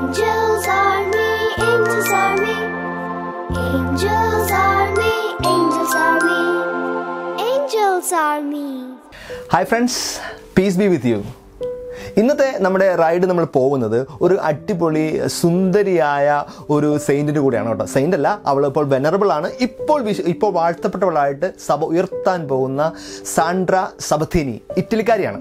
Angels army, angels army. Angels army, angels army. Angels army. Hi friends peace be with you ഇന്നത്തെ നമ്മുടെ ride നമ്മൾ പോകുന്നത് ഒരു അടിപൊളി സുന്ദരിയായ ഒരു സെയിൻറ്റിൻ്റെ കൂടെയാണ് കേട്ടോ സെയിൻ്റ് അല്ല അവൾ ഇപ്പോൾ വെനറബിൾ ആണ് ഇപ്പോൾ വിശ ഇപ്പോൾ വാഴ്ത്തപ്പെട്ടവളായിട്ട് സഭ ഉയർത്താൻ പോകുന്ന സാൻഡ്ര സബത്തീനി ഇറ്റലിക്കാരിയാണ്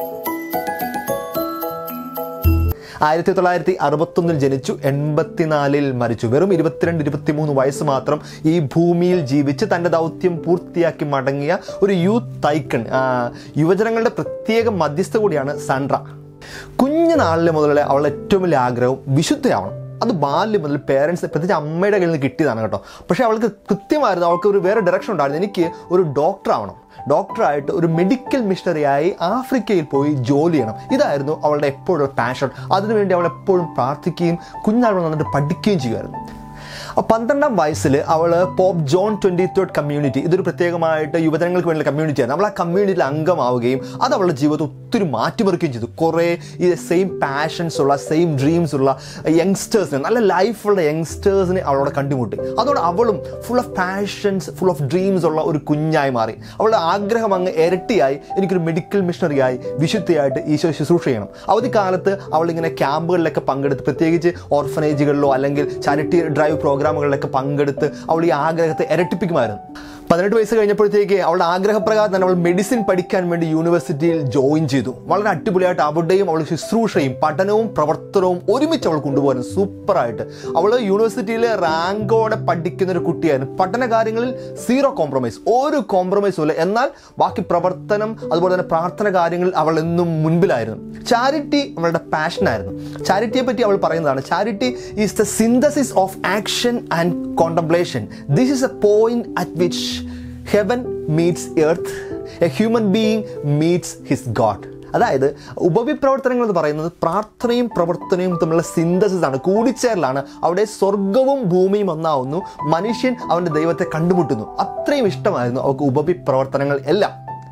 ആയിരത്തി തൊള്ളായിരത്തി അറുപത്തൊന്നിൽ ജനിച്ചു എൺപത്തിനാലിൽ മരിച്ചു വെറും ഇരുപത്തിരണ്ട് ഇരുപത്തിമൂന്ന് വയസ്സ് മാത്രം ഈ ഭൂമിയിൽ ജീവിച്ച് തൻ്റെ ദൗത്യം പൂർത്തിയാക്കി മടങ്ങിയ ഒരു യൂത്ത് ഐക്കൺ യുവജനങ്ങളുടെ പ്രത്യേക മധ്യസ്ഥ കൂടിയാണ് സാൻഡ്ര കുഞ്ഞു നാളിലെ മുതലേ അവളുടെ ഏറ്റവും വലിയ ആഗ്രഹം വിശുദ്ധയാവണം അത് ബാല്യം മുതൽ പേരൻസ് പ്രത്യേകിച്ച് അമ്മയുടെ കയ്യിൽ നിന്ന് കിട്ടിയതാണ് കേട്ടോ പക്ഷേ അവൾക്ക് കൃത്യമായിരുന്നു അവൾക്ക് ഒരു വേറെ ഡയറക്ഷൻ ഉണ്ടായിരുന്നു എനിക്ക് ഒരു ഡോക്ടർ ആവണം ഡോക്ടറായിട്ട് ഒരു മെഡിക്കൽ മിഷണറിയായി ആഫ്രിക്കയിൽ പോയി ജോലി ചെയ്യണം ഇതായിരുന്നു അവളുടെ എപ്പോഴും പാഷൻ അതിനുവേണ്ടി അവൾ എപ്പോഴും പ്രാർത്ഥിക്കുകയും കുഞ്ഞാൾ നന്നിട്ട് പഠിക്കുകയും ചെയ്യുമായിരുന്നു അപ്പോൾ പന്ത്രണ്ടാം വയസ്സിൽ അവൾ Pope John twenty third community ഇതൊരു പ്രത്യേകമായിട്ട് യുവജനങ്ങൾക്ക് വേണ്ടിയുള്ള കമ്മ്യൂണിറ്റിയാണ് അവൾ ആ കമ്മ്യൂണിറ്റിയിൽ അംഗമാവുകയും അത് അവളുടെ ജീവിതം ഒത്തിരി മാറ്റിമറിക്കുകയും ചെയ്തു കുറേ ഈ സെയിം പാഷൻസ് ഉള്ള സെയിം ഡ്രീംസ് ഉള്ള യങ്സ്റ്റേഴ്സിനെ നല്ല ലൈഫുള്ള യങ്സ്റ്റേഴ്സിനെ അവളോട് കണ്ടുമുട്ടി അതോടെ അവളും full of passions full of dreams ഉള്ള ഒരു കുഞ്ഞായി മാറി അവളുടെ ആഗ്രഹം അങ്ങ് ഇരട്ടിയായി എനിക്കൊരു മെഡിക്കൽ മിഷണറിയായി വിശുദ്ധിയായിട്ട് ഈശോ ശുശ്രൂഷ ചെയ്യണം അവധിക്കാലത്ത് അവളിങ്ങനെ ക്യാമ്പുകളിലൊക്കെ പങ്കെടുത്ത് പ്രത്യേകിച്ച് ഓർഫനേജുകളിലോ അല്ലെങ്കിൽ ചാരിറ്റി ഡ്രൈവ് പ്രോഗ്രാമുകളിലൊക്കെ പങ്കെടുത്ത് അവൾ ഈ ആഗ്രഹത്തെ ഇരട്ടിപ്പിക്കുമായിരുന്നു പതിനെട്ട് വയസ്സ് കഴിഞ്ഞപ്പോഴത്തേക്ക് അവളുടെ ആഗ്രഹപ്രകാരം തന്നെ അവൾ മെഡിസിൻ പഠിക്കാൻ വേണ്ടി യൂണിവേഴ്സിറ്റിയിൽ ജോയിൻ ചെയ്തു വളരെ അടിപൊളിയായിട്ട് അവിടെയും അവൾ ശുശ്രൂഷയും പഠനവും പ്രവർത്തനവും ഒരുമിച്ച് അവൾ കൊണ്ടുപോകാൻ സൂപ്പറായിട്ട് അവൾ യൂണിവേഴ്സിറ്റിയിൽ റാങ്കോടെ പഠിക്കുന്ന ഒരു കുട്ടിയായിരുന്നു പഠന കാര്യങ്ങളിൽ സീറോ കോംപ്രമൈസ് ഒരു കോംപ്രമൈസും ഇല്ല എന്നാൽ ബാക്കി പ്രവർത്തനം അതുപോലെ തന്നെ പ്രാർത്ഥന കാര്യങ്ങളിൽ അവൾ എന്നും മുൻപിലായിരുന്നു ചാരിറ്റി അവളുടെ പാഷനായിരുന്നു ചാരിറ്റിയെ പറ്റി അവൾ പറയുന്നതാണ് charity is the synthesis of action and contemplation this is a point at which heaven meets earth a human being meets his God അതായത് ഉപവിപ്രവർത്തനങ്ങൾ എന്ന് പറയുന്നത് പ്രാർത്ഥനയും പ്രവർത്തനവും തമ്മിലുള്ള സിന്തസിസ് ആണ് കൂടിച്ചേരലാണ് അവിടെ സ്വർഗവും ഭൂമിയും ഒന്നാവുന്നു മനുഷ്യൻ അവൻ്റെ ദൈവത്തെ കണ്ടുമുട്ടുന്നു അത്രയും ഇഷ്ടമായിരുന്നു അവൾക്ക് ഉപവിപ്രവർത്തനങ്ങൾ എല്ലാം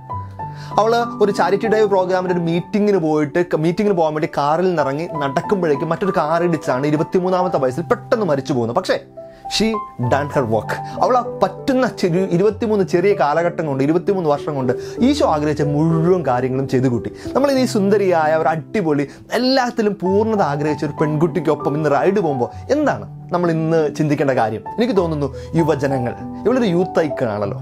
അവൾ ഒരു ചാരിറ്റി ഡൈവ് പ്രോഗ്രാമിൻ്റെ ഒരു മീറ്റിങ്ങിന് പോയിട്ട് മീറ്റിങ്ങിന് പോകാൻ വേണ്ടി കാറിൽ നിന്നിറങ്ങി നടക്കുമ്പോഴേക്കും മറ്റൊരു കാർ ഇടിച്ചാണ് ഇരുപത്തിമൂന്നാമത്തെ വയസ്സിൽ പെട്ടെന്ന് മരിച്ചു പോകുന്നത് പക്ഷേ ഷീ ഡൺ ഹർ വർക്ക് അവൾ ആ പറ്റുന്ന ചെറിയ ഇരുപത്തിമൂന്ന് ചെറിയ കാലഘട്ടം കൊണ്ട് ഇരുപത്തിമൂന്ന് വർഷം കൊണ്ട് ഈശോ ആഗ്രഹിച്ച മുഴുവൻ കാര്യങ്ങളും ചെയ്തു കൂട്ടി നമ്മൾ ഈ സുന്ദരിയായ ഒരു അടിപൊളി എല്ലാത്തിലും പൂർണ്ണത ആഗ്രഹിച്ച ഒരു പെൺകുട്ടിക്കൊപ്പം ഇന്ന് റൈഡ് പോകുമ്പോൾ എന്താണ് നമ്മൾ ഇന്ന് ചിന്തിക്കേണ്ട കാര്യം എനിക്ക് തോന്നുന്നു യുവജനങ്ങൾ ഇവളൊരു യൂത്ത് ഐക്കണാണല്ലോ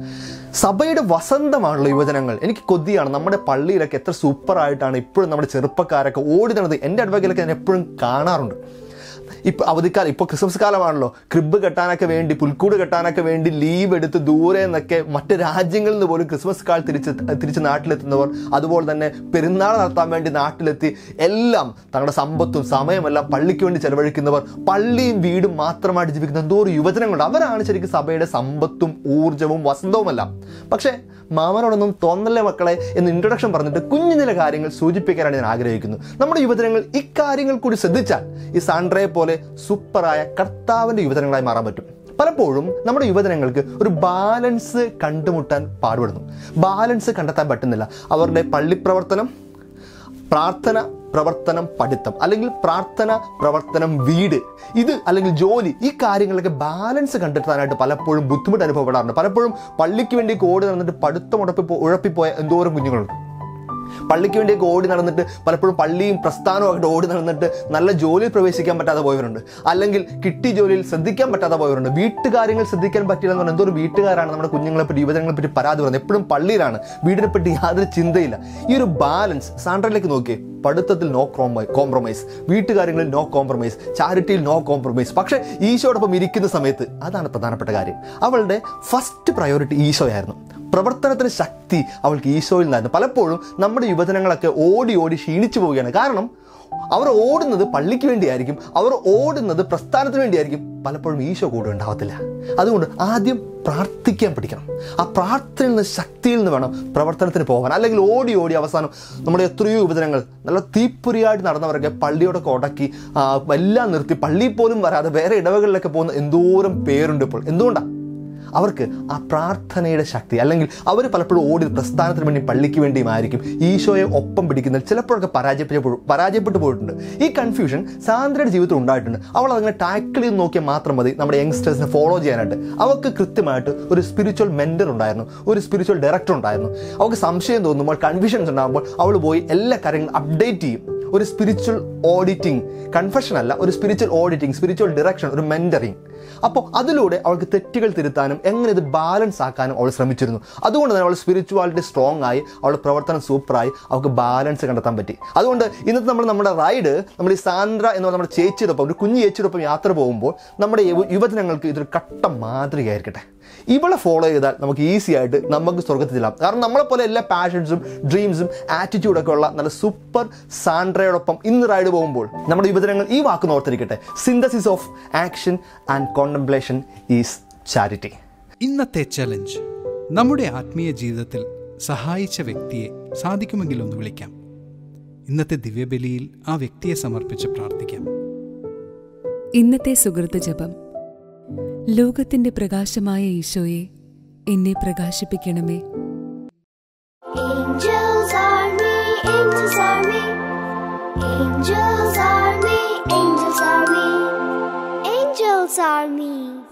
സഭയുടെ വസന്തമാണല്ലോ യുവജനങ്ങൾ എനിക്ക് കൊതിയാണ് നമ്മുടെ പള്ളിയിലൊക്കെ എത്ര സൂപ്പറായിട്ടാണ് ഇപ്പോഴും നമ്മുടെ ചെറുപ്പക്കാരൊക്കെ ഓടി നടന്നത് എൻ്റെ അടുവകയിലൊക്കെ ഞാൻ എപ്പോഴും കാണാറുണ്ട് ഇപ്പോൾ അവധിക്കാലം ഇപ്പോൾ ക്രിസ്മസ് കാലമാണല്ലോ ക്രിബ് കെട്ടാനൊക്കെ വേണ്ടി പുൽക്കൂട് കെട്ടാനൊക്കെ വേണ്ടി ലീവ് എടുത്ത് ദൂരെ നിന്നൊക്കെ മറ്റ് രാജ്യങ്ങളിൽ നിന്ന് പോലും ക്രിസ്മസ് കാൾ തിരിച്ച് തിരിച്ച് നാട്ടിലെത്തുന്നവർ അതുപോലെ തന്നെ പെരുന്നാൾ നടത്താൻ വേണ്ടി നാട്ടിലെത്തി എല്ലാം തങ്ങളുടെ സമ്പത്തും സമയമെല്ലാം പള്ളിക്ക് വേണ്ടി ചെലവഴിക്കുന്നവർ പള്ളിയും വീടും മാത്രമായിട്ട് ജീവിക്കുന്ന എന്തോ ഒരു യുവജനങ്ങളുണ്ട് അവരാണ് ശരിക്കും സഭയുടെ സമ്പത്തും ഊർജ്ജവും വസന്തവുമെല്ലാം പക്ഷേ മാമനോടൊന്നും തോന്നല്ലേ മക്കളെ എന്ന് ഇൻട്രൊഡക്ഷൻ പറഞ്ഞിട്ട് കുഞ്ഞു ചില കാര്യങ്ങൾ സൂചിപ്പിക്കാനാണ് ഞാൻ ആഗ്രഹിക്കുന്നത് നമ്മുടെ യുവജനങ്ങൾ ഇക്കാര്യങ്ങൾ കൂടി ശ്രദ്ധിച്ചാൽ ഈ സാൻഡ്രയെ പോലെ സൂപ്പറായ കർത്താവിൻ്റെ യുവജനങ്ങളായി മാറാൻ പറ്റും പലപ്പോഴും നമ്മുടെ യുവജനങ്ങൾക്ക് ഒരു ബാലൻസ് കണ്ടുമുട്ടാൻ പാടുപെടുന്നു ബാലൻസ് കണ്ടെത്താൻ പറ്റുന്നില്ല അവരുടെ പള്ളിപ്രവർത്തനം പ്രാർത്ഥന പ്രവർത്തനം പഠിത്തം അല്ലെങ്കിൽ പ്രാർത്ഥന പ്രവർത്തനം വീട് ഇത് അല്ലെങ്കിൽ ജോലി ഈ കാര്യങ്ങളൊക്കെ ബാലൻസ് കണ്ടെത്താനായിട്ട് പലപ്പോഴും ബുദ്ധിമുട്ട് അനുഭവപ്പെടാറുണ്ട് പലപ്പോഴും പള്ളിക്ക് വേണ്ടി ഓടി നടന്നിട്ട് പഠിത്തം ഉടപ്പി ഉഴപ്പിപ്പോയ എന്തോരം കുഞ്ഞുങ്ങളുണ്ട് പള്ളിക്ക് വേണ്ടിയൊക്കെ ഓടി നടന്നിട്ട് പലപ്പോഴും പള്ളിയും പ്രസ്ഥാനവുമായിട്ട് ഓടി നടന്നിട്ട് നല്ല ജോലിയിൽ പ്രവേശിക്കാൻ പറ്റാതെ പോയവരുണ്ട് അല്ലെങ്കിൽ കിട്ടി ജോലിയിൽ ശ്രദ്ധിക്കാൻ പറ്റാതെ പോയവരുണ്ട് വീട്ടുകാര്യങ്ങൾ ശ്രദ്ധിക്കാൻ പറ്റില്ല എന്ന് പറഞ്ഞാൽ എന്തോ ഒരു വീട്ടുകാരാണ് നമ്മുടെ കുഞ്ഞുങ്ങളെ പറ്റി യുവജനങ്ങളെ പറ്റി പരാതി പറയുന്നത് എപ്പോഴും പള്ളിയിലാണ് വീടിനെ പറ്റി യാതൊരു ചിന്തയില്ല ഈ ഒരു ബാലൻസ് സാൻഡ്രയിലേക്ക് നോക്കിയേ പഠിത്തത്തിൽ നോ കോംപ്രമൈസ് വീട്ടുകാര്യങ്ങളിൽ നോ കോംപ്രമൈസ് ചാരിറ്റിയിൽ നോ കോംപ്രമൈസ് പക്ഷേ ഈശോടൊപ്പം ഇരിക്കുന്ന സമയത്ത് അതാണ് പ്രധാനപ്പെട്ട കാര്യം അവളുടെ ഫസ്റ്റ് പ്രയോറിറ്റി ഈശോയായിരുന്നു പ്രവർത്തനത്തിന് ശക്തി അവൾക്ക് ഈശോയിൽ നിന്നായിരുന്നു പലപ്പോഴും നമ്മുടെ യുവജനങ്ങളൊക്കെ ഓടി ഓടി ക്ഷീണിച്ചു പോവുകയാണ് കാരണം അവർ ഓടുന്നത് പള്ളിക്ക് വേണ്ടിയായിരിക്കും അവർ ഓടുന്നത് പ്രസ്ഥാനത്തിന് വേണ്ടിയായിരിക്കും പലപ്പോഴും ഈശോ കൂടെ ഉണ്ടാവത്തില്ല അതുകൊണ്ട് ആദ്യം പ്രാർത്ഥിക്കാൻ പഠിക്കണം ആ പ്രാർത്ഥനയിൽ നിന്ന് ശക്തിയിൽ നിന്ന് വേണം പ്രവർത്തനത്തിന് പോകാൻ അല്ലെങ്കിൽ ഓടി ഓടി അവസാനം നമ്മുടെ എത്രയോ യുവജനങ്ങൾ നല്ല തീപ്പൊരിയായിട്ട് നടന്നവരൊക്കെ പള്ളിയോടൊക്കെ ഉടക്കി എല്ലാം നിർത്തി പള്ളിയിൽ പോലും വരാതെ വേറെ ഇടവകളിലൊക്കെ പോകുന്ന എന്തോരം പേരുണ്ട് ഇപ്പോൾ എന്തുകൊണ്ടാണ് അവർക്ക് ആ പ്രാർത്ഥനയുടെ ശക്തി അല്ലെങ്കിൽ അവർ പലപ്പോഴും ഓടി പ്രസ്ഥാനത്തിന് വേണ്ടി പള്ളിക്ക് വേണ്ടിയുമായിരിക്കും ഈശോയെ ഒപ്പം പിടിക്കുന്നതിൽ ചിലപ്പോഴൊക്കെ പരാജയപ്പെട്ടു പരാജയപ്പെട്ടു പോയിട്ടുണ്ട് ഈ കൺഫ്യൂഷൻ സാന്ദ്രയുടെ ജീവിതത്തിൽ ഉണ്ടായിട്ടുണ്ട് അവൾ അതങ്ങനെ ടാക്കിൾ ചെയ്ത് നോക്കിയാൽ മാത്രം മതി നമ്മുടെ യങ്സ്റ്റേഴ്സിനെ ഫോളോ ചെയ്യാനായിട്ട് അവർക്ക് കൃത്യമായിട്ട് ഒരു സ്പിരിച്വൽ മെൻറ്റർ ഉണ്ടായിരുന്നു ഒരു സ്പിരിച്വൽ ഡയറക്ടർ ഉണ്ടായിരുന്നു അവൾക്ക് സംശയം തോന്നുമ്പോൾ കൺഫ്യൂഷൻസ് ഉണ്ടാകുമ്പോൾ അവൾ പോയി എല്ലാ കാര്യങ്ങളും അപ്ഡേറ്റ് ചെയ്യും ഒരു സ്പിരിച്വൽ ഓഡിറ്റിംഗ് കൺഫഷൻ അല്ല ഒരു സ്പിരിച്വൽ ഓഡിറ്റിംഗ് സ്പിരിച്വൽ ഡയറക്ഷൻ ഒരു മെൻറ്ററിങ് അപ്പോൾ അതിലൂടെ അവൾക്ക് തെറ്റുകൾ തിരുത്താനും എങ്ങനെ ഇത് ബാലൻസ് ആക്കാനും അവൾ ശ്രമിച്ചിരുന്നു അതുകൊണ്ട് തന്നെ അവൾ സ്പിരിച്വാലിറ്റി സ്ട്രോങ് ആയി അവളുടെ പ്രവർത്തനം സൂപ്പറായി അവൾക്ക് ബാലൻസ് കണ്ടെത്താൻ പറ്റി അതുകൊണ്ട് ഇന്നത്തെ നമ്മൾ നമ്മുടെ റൈഡ് നമ്മൾ ഈ സാന്ദ്ര എന്ന് പറഞ്ഞ നമ്മുടെ ചേച്ചിയോടൊപ്പം ഒരു കുഞ്ഞു ചേച്ചിയോടൊപ്പം യാത്ര പോകുമ്പോൾ നമ്മുടെ യുവ- യുവജനങ്ങൾക്ക് ഇതൊരു കട്ട മാതൃകയായിരിക്കട്ടെ ഇവളെ ഫോളോ ചെയ്താൽ നമുക്ക് ഈസി ആയിട്ട് നമുക്ക് സ്വർഗത്തിലാം കാരണം നമ്മളെ പോലെ എല്ലാ പാഷൻസും ഡ്രീംസും ആറ്റിറ്റ്യൂഡൊക്കെ ഉള്ള നല്ല സൂപ്പർ സാൻഡ്രയോടൊപ്പം ഇന്ന് റൈഡ് പോകുമ്പോൾ നമ്മുടെ യുവജനങ്ങൾ ഈ വാക്ക് ഓർത്തിരിക്കട്ടെ synthesis of action and contemplation is charity ഇന്നത്തെ ചലഞ്ച് നമ്മുടെ ആത്മീയ ജീവിതത്തിൽ സഹായിച്ച വ്യക്തിയെ സാധിക്കുമെങ്കിൽ ഒന്ന് വിളിക്കാം ഇന്നത്തെ ദിവ്യബലിയിൽ ആ വ്യക്തിയെ സമർപ്പിച്ച് പ്രാർത്ഥിക്കാം ഇന്നത്തെ സുഹൃത്ത് ജപം ലോകത്തിന്റെ പ്രകാശമായ ഈശോയെ എന്നെ പ്രകാശിപ്പിക്കണമേ Angels army, angels army. Angels army, angels army. Angels army.